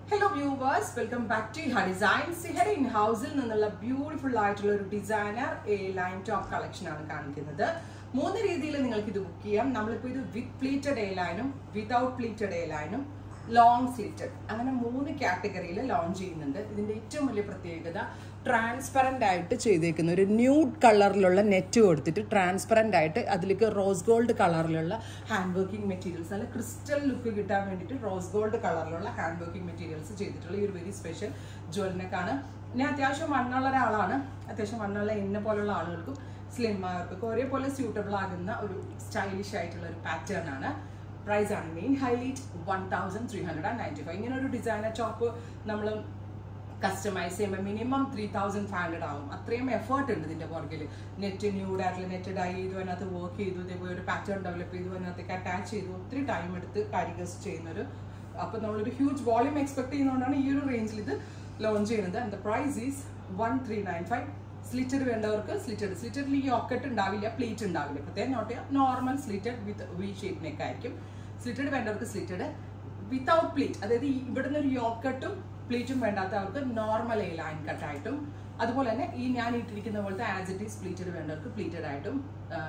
hello viewers welcome back to ha designs സിഹർ in ഹൗസിൽ നിന്നുള്ള ബ്യൂട്ടിഫുൾ ആയിട്ടുള്ള ഒരു designer A line top collection ആണ് കാണിക്കുന്നത് മൂന്ന് രീതിയിൽ നിങ്ങൾക്ക് ഇത് ബുക്ക് ചെയ്യാം നമ്മളിപ്പോൾ ഇത് വിത്ത് പ്ലീറ്റഡ് എ ലൈനും വിതൗട്ട് പ്ലീറ്റഡ് എ ലൈനും ലോങ് സ്ലിറ്റഡ് അങ്ങനെ മൂന്ന് കാറ്റഗറിയിൽ ലോഞ്ച് ചെയ്യുന്നുണ്ട് ഇതിന്റെ ഏറ്റവും വലിയ പ്രത്യേകത ട്രാൻസ്പെറൻ്റ് ആയിട്ട് ചെയ്തേക്കുന്ന ഒരു ന്യൂഡ് കളറിലുള്ള നെറ്റ് കൊടുത്തിട്ട് ട്രാൻസ്പെറൻ്റ് ആയിട്ട് അതിലേക്ക് റോസ് ഗോൾഡ് കളറിലുള്ള ഹാൻഡ് വർക്കിംഗ് മെറ്റീരിയൽസ് നല്ല ക്രിസ്റ്റൽ ലുക്ക് കിട്ടാൻ വേണ്ടിയിട്ട് റോസ് ഗോൾഡ് കളറിലുള്ള ഹാൻഡ് വർക്കിംഗ് മെറ്റീരിയൽസ് ചെയ്തിട്ടുള്ള ഈ ഒരു വെരി സ്പെഷ്യൽ ജ്വല്ലനക്കാണ് ഞാൻ അത്യാവശ്യം വണ്ണുള്ള ഒരാളാണ് അത്യാവശ്യം വണ്ണുള്ള എന്നെ പോലുള്ള ആളുകൾക്കും സ്ലിം ആയവർക്കൊക്കെ ഒരേപോലെ സ്യൂട്ടബിൾ ആകുന്ന ഒരു സ്റ്റൈലിഷ് ആയിട്ടുള്ള ഒരു പാറ്റേൺ ആണ് പ്രൈസ് ആണ് main highlight one thousand three hundred and ninety five ഇങ്ങനെ ഒരു ഡിസൈനർ ടോപ്പ് നമ്മൾ കസ്റ്റമൈസ് ചെയ്യുമ്പോൾ minimum three thousand five hundred ആവും അത്രയും എഫേർട്ട് ഉണ്ട് ഇതിന്റെ പുറകിൽ നെറ്റ് ന്യൂഡ് ആയിട്ടുള്ള നെറ്റ് ഡൈ ചെയ്തു അതിനകത്ത് വർക്ക് ചെയ്തു ഇതേപോലെ ഒരു പാറ്റേൺ ഡെവലപ്പ് ചെയ്തു അതിനകത്തേക്ക് അറ്റാച്ച് ചെയ്തു ഒത്തിരി ടൈം എടുത്ത് കാരിഗേഴ്സ് ചെയ്യുന്നൊരു അപ്പോൾ നമ്മളൊരു ഹ്യൂജ് വോളിയം എക്സ്പെക്ട് ചെയ്യുന്നതുകൊണ്ടാണ് ഈ ഒരു റേഞ്ചിൽ ഇത് ലോഞ്ച് ചെയ്യുന്നത് and the price is one three nine five slitted വേണ്ടവർക്ക് സ്ലിറ്റഡ് സ്ലിറ്റഡിൽ ഈ ഒക്കറ്റ് ഉണ്ടാവില്ല പ്ലേറ്റ് ഉണ്ടാവില്ല പ്രത്യേകം നോട്ട് ചെയ്യുക normal slitted with V shape neck ആയിരിക്കും സ്ലിറ്റഡ് വേണ്ടവർക്ക് സ്ലിറ്റഡ് വിത്തൗട്ട് പ്ലേറ്റ് അതായത് ഈ ഇവിടുന്ന് ഒരു യോക്കട്ടും പ്ലേറ്റും വേണ്ടാത്തവർക്ക് നോർമൽ എ ലൈൻ കട്ടായിട്ടും അതുപോലെ തന്നെ ഈ ഞാൻ ഇട്ടിരിക്കുന്ന പോലത്തെ ആസ് ഇറ്റ് ഈസ് പ്ലീറ്റഡ് വേണ്ടവർക്ക് പ്ലീറ്റഡ് ആയിട്ടും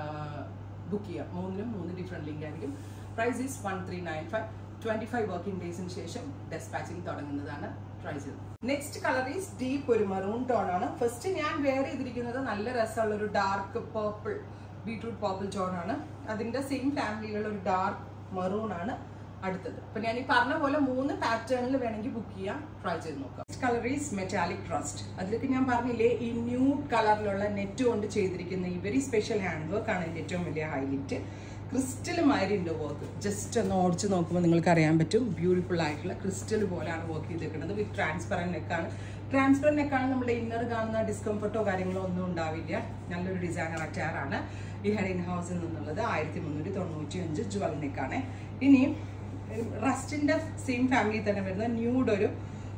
ബുക്ക് ചെയ്യാം മൂന്നിനും മൂന്ന് ഡിഫറെൻറ്റ് ലിങ്ക് ആയിരിക്കും price is one three nine five twenty five working ഡേയ്സിന് ശേഷം ഡെസ്പാച്ചിങ് തുടങ്ങുന്നതാണ് ട്രൈ ചെയ്തത് നെക്സ്റ്റ് കളർ ഈസ് ഡീപ്പ് ഒരു മറൂൺ ടോൺ ആണ് ഫസ്റ്റ് ഞാൻ വെയർ ചെയ്തിരിക്കുന്നത് നല്ല രസമുള്ള ഒരു dark purple beetroot purple tone ആണ് അതിന്റെ സെയിം ഫാമിലിയിലുള്ള ഒരു ഡാർക്ക് മറൂൺ ആണ് അടുത്തത് അപ്പൊ ഞാൻ ഈ പറഞ്ഞ പോലെ മൂന്ന് പാറ്റേണിൽ വേണമെങ്കിൽ ബുക്ക് ചെയ്യാം ട്രൈ ചെയ്ത് നോക്കാം കളർ ഈസ് മെറ്റാലിക് ട്രസ്റ്റ് അതിലേക്ക് ഞാൻ പറഞ്ഞില്ലേ ഈ ന്യൂഡ് കളറിലുള്ള നെറ്റ് കൊണ്ട് ചെയ്തിരിക്കുന്ന ഈ വെരി സ്പെഷ്യൽ ഹാൻഡ് വർക്ക് ആണ് ഇതിന്റെ ഏറ്റവും വലിയ ഹൈലൈറ്റ് ക്രിസ്റ്റൽ മാതിരിയുണ്ട് വർക്ക് ജസ്റ്റ് ഒന്ന് ഓടിച്ച് നോക്കുമ്പോൾ നിങ്ങൾക്ക് അറിയാൻ പറ്റും ബ്യൂട്ടിഫുൾ ആയിട്ടുള്ള ക്രിസ്റ്റൽ പോലെയാണ് വർക്ക് ചെയ്തിരിക്കുന്നത് വിത്ത് ട്രാൻസ്പെറൻറ്റ് നെക്കാണ് ട്രാൻസ്പെറൻറ്റ് നെക്കാണ് നമ്മുടെ ഇന്നർ കാണുന്ന ഡിസ്കംഫർട്ടോ കാര്യങ്ങളോ ഒന്നും ഉണ്ടാവില്ല നല്ലൊരു ഡിസൈനർ അറ്റാറാണ് ഈ ഹെഡ് ഇൻ ഹൗസിൽ നിന്നുള്ളത് ആയിരത്തി മുന്നൂറ്റി തൊണ്ണൂറ്റി അഞ്ച് ജ്വൽ നെക്കാണ് ഇനി റസ്റ്റിൻ്റെ സെയിം ഫാമിലി തന്നെ വരുന്ന ന്യൂഡ് ഒരു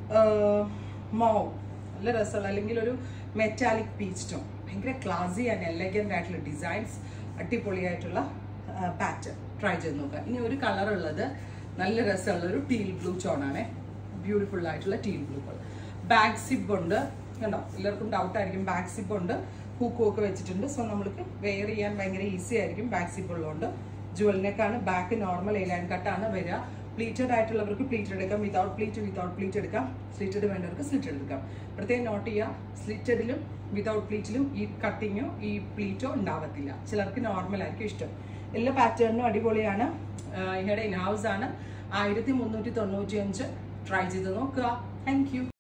മൗ നല്ല രസമുള്ള അല്ലെങ്കിൽ ഒരു മെറ്റാലിക് പീച്ച് ടോൺ ഭയങ്കര ക്ലാസി ആൻഡ് എലഗൻ്റ് ആയിട്ടുള്ള ഡിസൈൻസ് അടിപൊളിയായിട്ടുള്ള പാറ്റേൺ ട്രൈ ചെയ്ത് നോക്കുക ഇനി ഒരു കളർ ഉള്ളത് നല്ല രസമുള്ള ഒരു ടീൽ ബ്ലൂ ചോണാണ് ബ്യൂട്ടിഫുൾ ആയിട്ടുള്ള teal blue colour back zip ഉണ്ട് കണ്ടോ എല്ലാവർക്കും ഡൗട്ട് ആയിരിക്കും ബാക്ക് സിബ് ഉണ്ട് ഹൂക്കും ഒക്കെ വെച്ചിട്ടുണ്ട് സോ നമ്മൾക്ക് വെയർ ചെയ്യാൻ ഭയങ്കര ഈസി ആയിരിക്കും ബാക്ക് സിബ് ഉള്ളതുകൊണ്ട് ജുവലിനേക്കാണ് ബാക്ക് നോർമൽ എലൈൻ കട്ടാണ് വരിക പ്ലീറ്റഡ് ആയിട്ടുള്ളവർക്ക് പ്ലീറ്റ് എടുക്കാം വിതൗട്ട് പ്ലീറ്റ് വിതൗട്ട് പ്ലീറ്റ് എടുക്കാം സ്ലിറ്റഡ് വേണ്ടവർക്ക് സ്ലിറ്റഡ് എടുക്കാം പ്രത്യേകം നോട്ട് ചെയ്യുക സ്ലിറ്റഡിലും വിതൗട്ട് പ്ലീറ്റിലും ഈ കട്ടിങ്ങോ ഈ പ്ലീറ്റോ ഉണ്ടാവത്തില്ല ചിലർക്ക് നോർമൽ ആയിരിക്കും ഇഷ്ടം എല്ലാ പാറ്റേണിനും അടിപൊളിയാണ് ഇവിടെ ഇൻ ഹൗസ് ആണ് ആയിരത്തി മുന്നൂറ്റി തൊണ്ണൂറ്റി അഞ്ച് ട്രൈ ചെയ്ത് നോക്കുക താങ്ക് യു